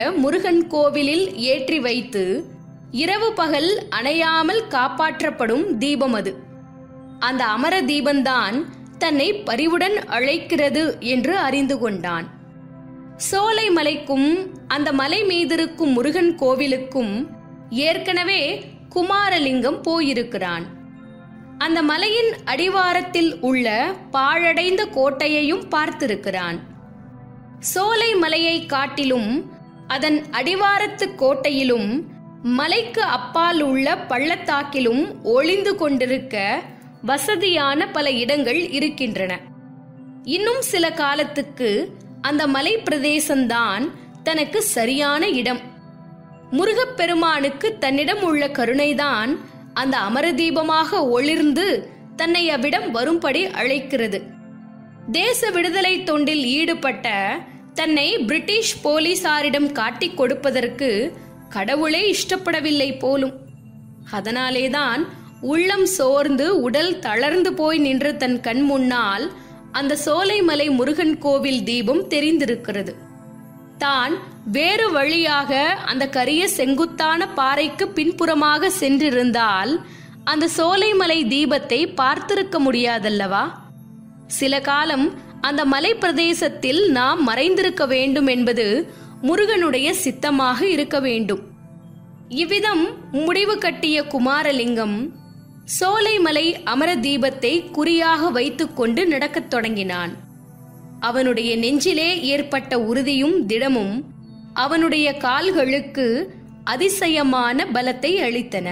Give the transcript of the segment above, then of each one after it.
முருகன் கோவிலில் ஏற்றி வைத்து இரவு பகல் அணையாமல் காப்பாற்றப்படும் தீபம் அது அந்த அமர தீபந்தான் தன்னை பரிவுடன் அழைக்கிறது என்று அறிந்து கொண்டான் சோலை மலைக்கும் அந்த மலை மீதிருக்கும் முருகன் கோவிலுக்கும் ஏற்கனவே குமாரலிங்கம் போயிருக்கிறான் அந்த மலையின் அடிவாரத்தில் உள்ள பாழடைந்த கோட்டையையும் பார்த்திருக்கிறான் சோலை மலையை காட்டிலும் அதன் அடிவாரத்து கோட்டையிலும் மலைக்கு அப்பால் உள்ள பள்ளத்தாக்கிலும் ஒளிந்து கொண்டிருக்க வசதியான பல இடங்கள் இருக்கின்றன இன்னும் சில காலத்துக்கு அந்த மலை பிரதேசம்தான் தனக்கு சரியான இடம் முருகப்பெருமானுக்கு தன்னிடம் உள்ள கருணைதான் அந்த அமரதீபமாக ஒளிர்ந்து தன்னை அவ்விடம் வரும்படி அழைக்கிறது தேச விடுதலை தொண்டில் ஈடுபட்ட தன்னை பிரிட்டிஷ் போலீசாரிடம் காட்டிக் கொடுப்பதற்கு கடவுளே இஷ்டப்படவில்லை போலும் அதனாலேதான் உள்ளம் சோர்ந்து உடல் தளர்ந்து போய் நின்று தன் கண் முன்னால் அந்த சோலைமலை முருகன் கோவில் தீபம் தெரிந்திருக்கிறது தான் வேறு வழியாக அந்த கரிய செங்குத்தான பாறைக்கு பின்புறமாக சென்றிருந்தால் அந்த சோலைமலை தீபத்தை பார்த்திருக்க முடியாதல்லவா சில காலம் அந்த மலை பிரதேசத்தில் நாம் மறைந்திருக்க வேண்டும் என்பது முருகனுடைய சித்தமாக இருக்க வேண்டும் இவ்விதம் முடிவு கட்டிய குமாரலிங்கம் சோலைமலை அமர தீபத்தை குறியாக வைத்துக்கொண்டு நடக்கத் தொடங்கினான் அவனுடைய நெஞ்சிலே ஏற்பட்ட உறுதியும் திடமும் அவனுடைய கால்களுக்கு அதிசயமான பலத்தை அளித்தன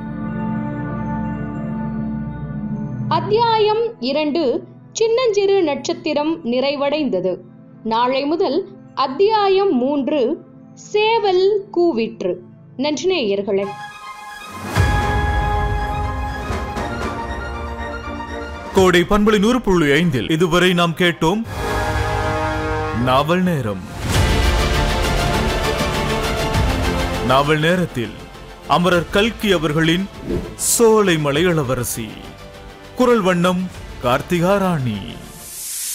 அத்தியாயம் இரண்டு சின்னஞ்சிறு நட்சத்திரம் நிறைவடைந்தது நாளை முதல் அத்தியாயம் மூன்று சேவல் கூவிற்று நன்றி நேயர்களே கோடை பண்பலை நூறு புள்ளி ஐந்தில் இதுவரை நாம் கேட்டோம் நாவல் நேரம் நாவல் நேரத்தில் அமரர் கல்கி அவர்களின் சோலை மலை இளவரசி குரல் வண்ணம் கார்த்திகா ராணி